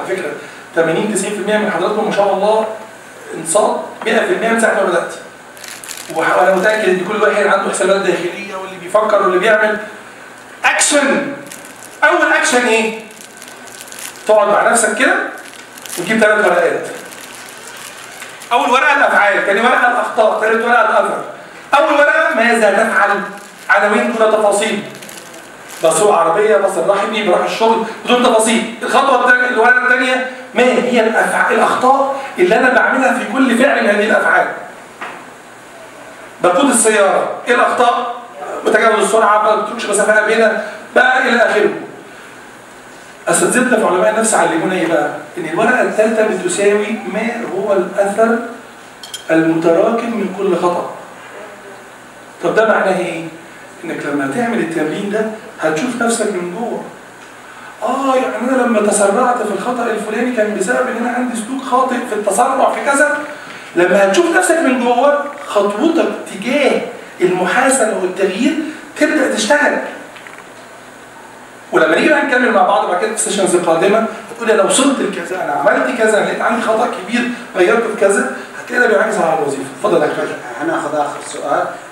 على فكره 80 90% من حضراتكم ما شاء الله انصاب 100% من ساعه ما بدات وح- وانا متاكد ان كل واحد عنده حسابات داخليه واللي بيفكر واللي بيعمل اكشن اول اكشن ايه؟ تقعد مع نفسك كده وتجيب ثلاث ورقات اول ورقه الافعال ثاني ورقه الاخطاء ثالث ورقه الاثر اول ورقه ماذا تفعل عناوين دون تفاصيل بسوق عربيه بصلح ابني بروح الشغل بدون تفاصيل الخطوه الثانيه الورقه الثانيه ما هي الأفع... الاخطاء اللي انا بعملها في كل فعل من هذه الافعال بقود السياره ايه الاخطاء بتجاوز السرعه ما بتتركش مسافات بينها بقى الى اخره اساتذتنا في علماء النفس علمونا ايه بقى؟ ان الورقه الثالثه بتساوي ما هو الاثر المتراكم من كل خطأ. طب ده معناه ايه؟ انك لما تعمل التمرين ده هتشوف نفسك من جوه. اه يعني انا لما تسرعت في الخطأ الفلاني كان بسبب ان انا عندي سلوك خاطئ في التسرع في كذا. لما هتشوف نفسك من جوه خطوتك تجاه المحاسنه والتغيير تبدا تشتغل. ولما نيجي بقى نكمل مع بعض بعد كده في السيشنز القادمه هتقول انا وصلت لكذا انا عملت كذا انا لقيت عندي خطا كبير غيرت في كذا هتلاقي ده بيعجز على الوظيفه اتفضل يا دكتور هناخذ اخر سؤال